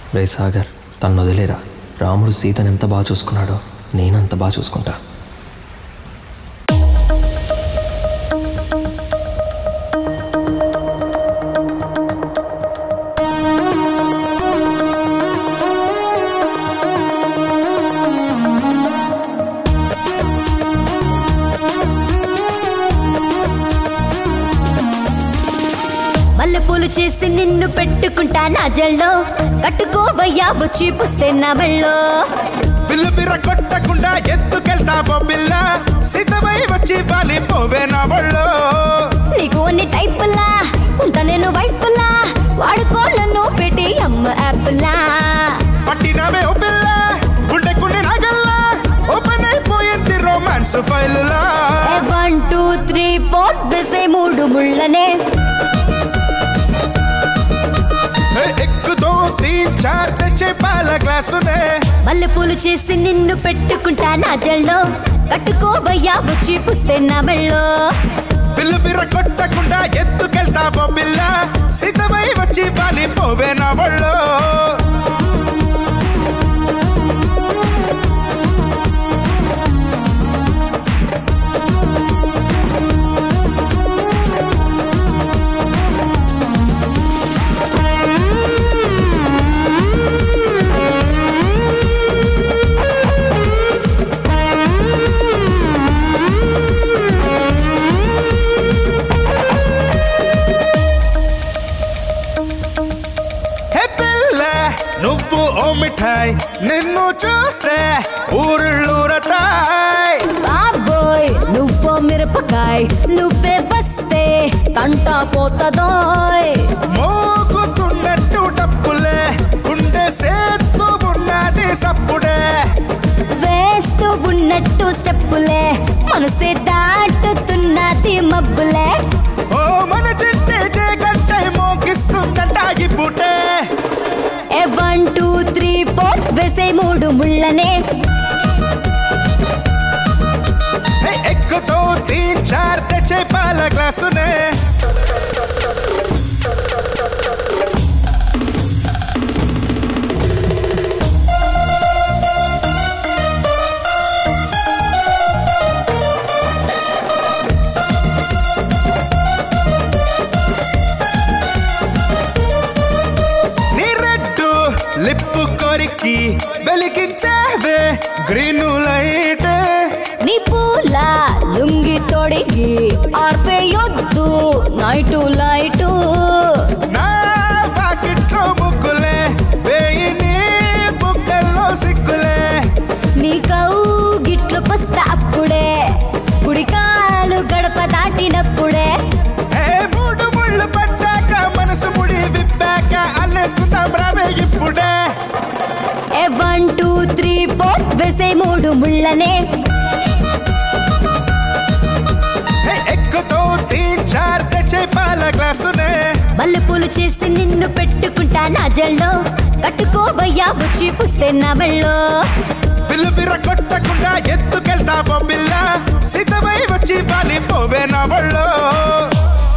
రే సాగర్ తను వదిలేరా రాముడు సీతను ఎంత బాగా చూసుకున్నాడో నేనంత బాగా చూసుకుంటా మల్లెపూలు చేసి నిన్ను పెట్టుకుంటా నా జల్లో కట్టుకోవయ్యా వచ్చి పుస్తే నా మెళ్ళో పిల్లు బిర్ర కొట్టకుండా ఎత్తుకెళ్తావో పిల్ల సిద్ధమై వచ్చి వాలి పోవే నా ఒళ్ళో నీకు అన్ని టైపులా ఉంటా నేను వైపులా వాడుకో నన్ను పెట్టి అమ్మ యాప్లా పట్టినవే ఓ పిల్ల గుండెకుని నగల్లా ఓపెన్ అయిపోయింది రొమాన్స్ ఫైలులా వన్ టూ త్రీ ఫోర్ వేసే మూడు ముళ్ళనే ఏ, ఎక్కుతో తీన్ చార్ తెచ్చే పాల గ్లాసునే మల్లెపూలు చేసి నిన్ను పెట్టుకుంటా నా జల్లో కట్టుకోవయ్యా వచ్చి పుస్తే నా మెళ్ళో పిల్లు బిర్ర కొట్టకుండా ఎత్తుకెళ్తావో పిల్ల సిద్ధమై వచ్చి వాలి పోవే నా ఒళ్ళో హే పిల్ల నువ్వు ఓ మిఠాయి నిన్ను చూస్తే ఊరుతాయి బాబోయ్ నువ్వో మిరపకాయ్ నువ్వే వస్తే కంటా పోతదోయ్ మోగుతున్నట్టు డప్పులే గుండె సేత్తు ఉన్నది సప్పుడే వేస్తూ ఉన్నట్టు చెప్పులే మనసే దాటుతున్నది మబ్బులే ఓ మన చింటే చేగంటే మోగిస్తుందంట ఈ పుటే ఏ వన్ టూ త్రీ ఫోర్ వేసే మూడు ముళ్ళనే హే ఎక్కుతో తీన్ చార్ తెచ్చే పాల గ్లాసునే నీ రెడ్డు లిప్పు కొరికి వెలిగించేవే గ్రీను లైట్ నీ పూల లుంగి తొడిగి ఆర్పేయొద్దు నైటు లైటు నా పాకెట్లో ముగ్గులే వేయి నీ బుక్కల్లో సిగ్గులే నీ గిట్లు పస్తా అప్పుడే కుడికాలు గడప దాటినప్పుడే ఏ మూడు ముళ్ళు పట్టాక మనసు ముడి విప్పాక అల్లేసుకుంటాం రావే ఇప్పుడే ఏ వన్ టూ త్రీ ఫోర్ వేసే మూడు ముళ్ళనే హే ఎక్కుతో తీన్ చార్ తెచ్చే పాల గ్లాసునే మల్లెపూలు చేసి నిన్ను పెట్టుకుంటా నా జల్లో కట్టుకోవయ్యా వచ్చి పుస్తే నా మెళ్ళో పిల్లు బిర్ర కొట్టకుండా ఎత్తుకెళ్తావో పిల్ల సిద్ధమై వచ్చి వాలి పోవే నా ఒళ్ళో